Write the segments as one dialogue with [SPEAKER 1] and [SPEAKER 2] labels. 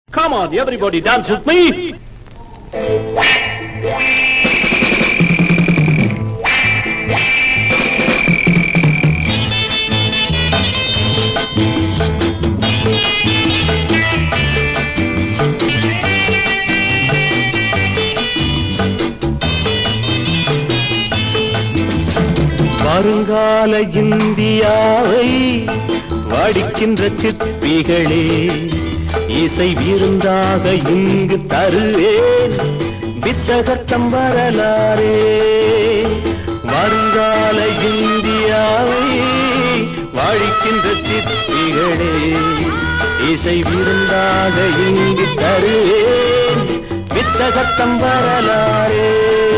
[SPEAKER 1] Come on, everybody dance with me. வருங்கால இந்தியாவை வாடிக்கின்ற சிற்பிகளே இசை விருந்தாக இங்கு தருவேன் வித்தகத்தம் வரலாறே வருங்கால இந்தியாவை வாழிக்கின்ற சிற்பிகளே இசை விருந்தாக இங்கு தருவேன் வித்தகத்தம் வரலாறே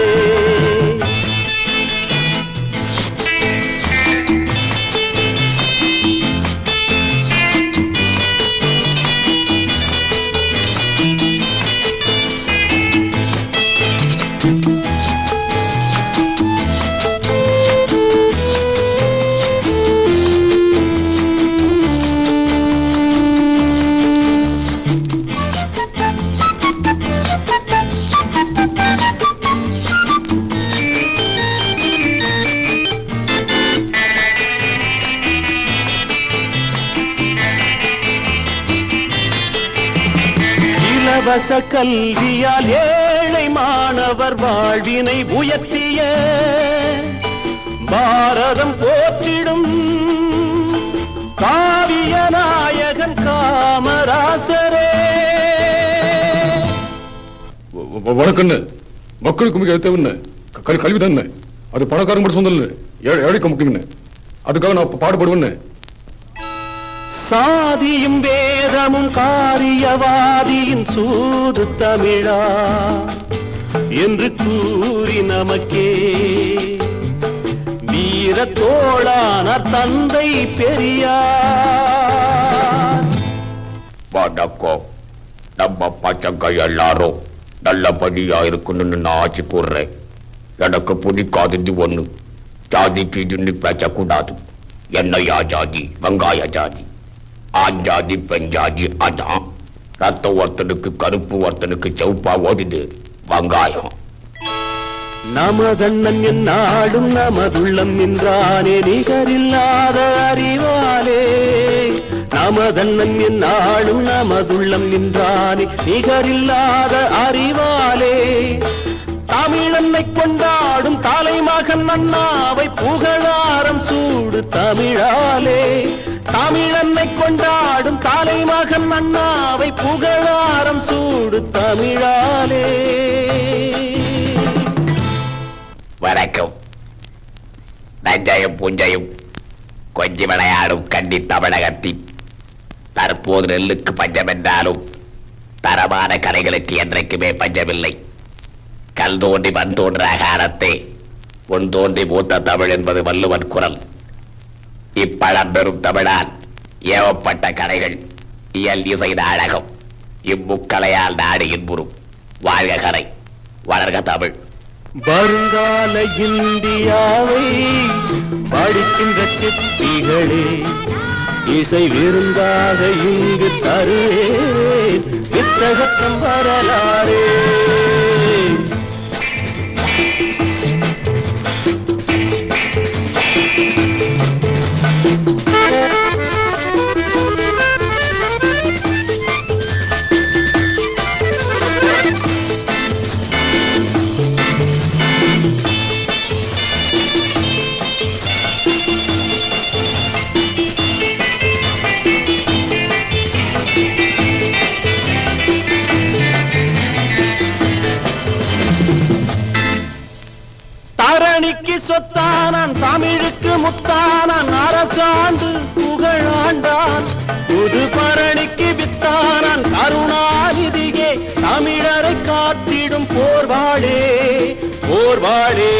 [SPEAKER 1] இலவச கல்வியால் ஏழை மாணவர் வாழ்வினை உயர்த்திய பாரதம் போற்றிடும் காவிய நாயகன் காமராசரே
[SPEAKER 2] வணக்கண்ணு மக்களுக்கு மிக தேவைன்னு கல் கல்வி தானே அது பணக்காரங்க மட்டும் சொந்தம் இல்லை ஏழை ஏழைக்கு முக்கியம்னு அதுக்காக நான் பாடுபடுவேன்னு
[SPEAKER 1] சாதியும் வேதமும் காரியவாதியின் சூது தமிழா என்று கூறி நமக்கே வீர தோழானார் தந்தை பெரியார்
[SPEAKER 3] வணக்கம் நம்ம பசங்க எல்லாரும் நல்லபடியா இருக்கணும்னு நான் ஆட்சி கூறுறேன் எனக்கு பிடிக்காதது ஒண்ணு ஜாதி கீதுன்னு பேசக்கூடாது என்னையா ஜாதி வெங்காய ஜாதி ஆண் ஜாதி பெண் ஜாதி அதான் ரத்த ஒருத்தனுக்கு கருப்பு ஒருத்தனுக்கு செவப்பா ஓடுது வெங்காயம்
[SPEAKER 1] நமதண்ணன் என் நாடும் நமதுள்ளம் நின்றானே நிகரில்லாத அறிவாலே நமதண்ணன் என் நாடும் நமதுள்ளம் நின்றானே நிகரில்லாத அறிவாலே தமிழன்னை கொண்டாடும் தலைமகன் அண்ணாவை புகழாரம் சூடு தமிழாலே தமிழன்னை கொண்டாடும் தலைமகன் அண்ணாவை புகழாரம் சூடு தமிழாலே
[SPEAKER 3] வணக்கம் நஞ்சையும் பூஞ்சையும் கொஞ்சி விளையாடும் கன்னி தமிழகத்தின் தற்போது நெல்லுக்கு பஞ்சம் என்றாலும் தரமான கலைகளுக்கு என்றைக்குமே பஞ்சமில்லை கல் தோண்டி மண் தோன்ற அகாரத்தே உன் தோன்றி மூத்த தமிழ் என்பது வள்ளுவன் குரல் இப்பழம்பெரும் தமிழால் ஏவப்பட்ட கலைகள் இயல் இசை நாடகம் இம்முக்கலையால் நாடு இன்புறும் வாழ்க கலை வளர்க தமிழ்
[SPEAKER 1] வருங்கால இந்தியாவை படிக்கின்ற சிற்பிகளே இசை விருந்தாக இங்கு தருவேன் வித்தகத்தம் வரலாறே தரணிக்கு சொத்தானான் தமிழுக்கு முத்தானான் அரசாண்டு புகழாண்டான் புது பரணிக்கு வித்தானான் கருணாநிதியே தமிழரை காத்திடும் போர்வாளே போர்வாளே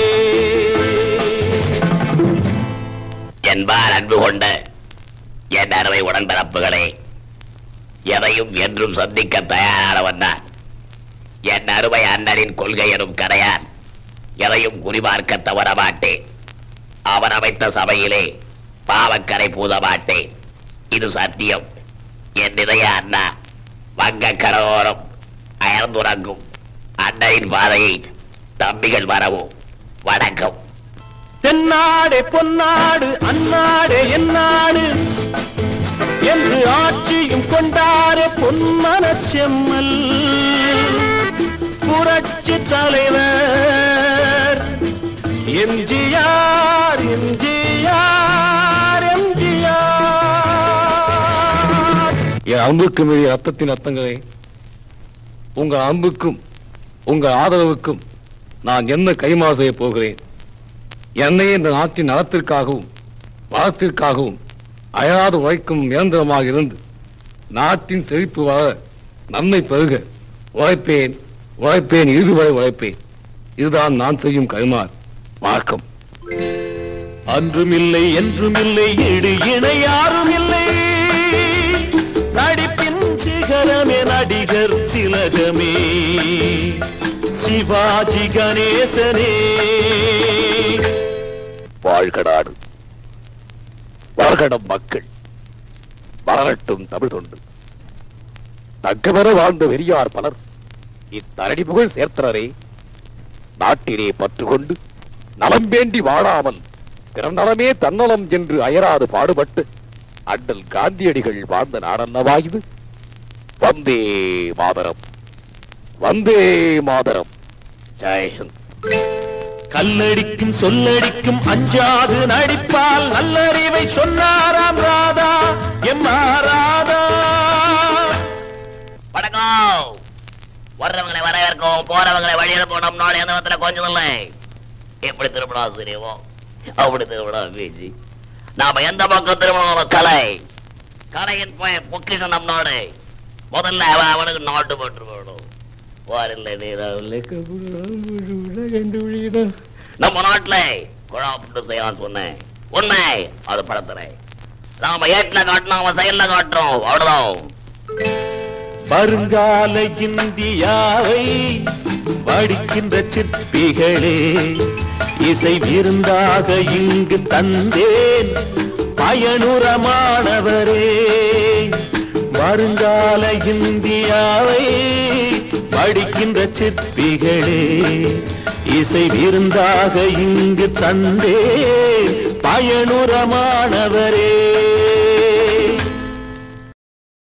[SPEAKER 3] என்பார் அன்பு கொண்ட என் அருமை உடன்பிறப்புகளே எதையும் என்றும் சந்திக்க தயாரானவன் நான் என் அருமை அண்ணனின் கொள்கை எனும் கரையான் எதையும் குறிபார்க்க தவற மாட்டேன் அவன் அமைத்த சபையிலே பாவக்கரை பூத மாட்டேன் இது சத்தியம் என் இதய அண்ணா வங்க கடலோரம் அயர்ந்துறங்கும் அன்னையின் பாதையை தம்பிகள் வரவும் வணக்கம்
[SPEAKER 1] தென்னாடே பொன்னாடு அந்நாடே என்னாடு என்று ஆட்சியும் கொண்டாரே பொன்மன செம்மல் புரட்சி தலைவர் எம்ஜிஆர் எம்ஜிஆர் எம்ஜிஆர்
[SPEAKER 2] என் அம்புக்கு மீறிய ரத்தத்தின் அர்த்தங்களே உங்க அம்புக்கும் உங்க ஆதரவுக்கும் நான் என்ன கைமாறு செய்ய போகிறேன் என்னை இந்த நாட்டின் நலத்திற்காகவும் வளத்திற்காகவும் அயராது உழைக்கும் நிரந்தரமாக இருந்து நாட்டின் செழிப்பு வளர நன்மை பெருக உழைப்பேன் உழைப்பேன் இறுதிவரை உழைப்பேன் இதுதான் நான் செய்யும் கைமாறு வணக்கம்
[SPEAKER 1] அன்றுமில்லை என்றுமில்லை இடு இணை யாரும் இல்லை நடிப்பின் சிகரமே நடிகர் திலகமே சிவாஜி கணேசனே
[SPEAKER 3] வாழ்க நாடு வாழ்கடம் மக்கள் வளரட்டும் தமிழ் தொண்டு தக்கவர வாழ்ந்த வெறியார் பலர் இத்தரணி புகழ் சேர்த்தனரே நாட்டிலே பற்று கொண்டு நலம் வேண்டி வாழாமல் பிறநலமே தன்னலம் என்று அயராது பாடுபட்டு அண்ணல் காந்தியடிகள் வாழ்ந்த நாடல்லவா இது வந்தே மாதரம் வந்தே மாதரம் ஜெயஹிந்த்
[SPEAKER 1] கல்லடிக்கும் சொல்லடிக்கும் அஞ்சாது நடிப்பால் நல்லறிவை சொன்னாராம் ராதா எம் ராதா
[SPEAKER 3] வணக்கம் வர்றவங்களை வரவேற்கும் போறவங்களை வழியில போனோம் நாள் எந்த விதத்துல கொஞ்சம் இல்லை எப்படி திருமணம் செய்வோம் அப்படி திருமணம் பேசி நாம எந்த பக்கம் திருமணம் கலை கலையின் பொ- பொக்கிஷம் நம் நாடு முதல்ல அவன் அவனுக்கு நாட்டு பற்று வேணும் வாரில்லை நீராவில்லை நம்ம நாட்டுல குழாப்பிட்டு செய்யலாம் சொன்னேன் உண்மை அது படத்துறேன் நாம ஏட்டில் காட்டினோம் அவன் செயல்ல காட்டுறோம் அவ்வளவுதான்
[SPEAKER 1] வருங்கால இந்தியாவை வடிக்கின்ற சிற்பிகளே இசை விருந்தாக இங்கு தந்தேன் பயனுரமானவரே வருங்கால இந்தியாவை வடிக்கின்ற சிற்பிகளே இசை விருந்தாக இங்கு தந்தேன் பயனுரமானவரே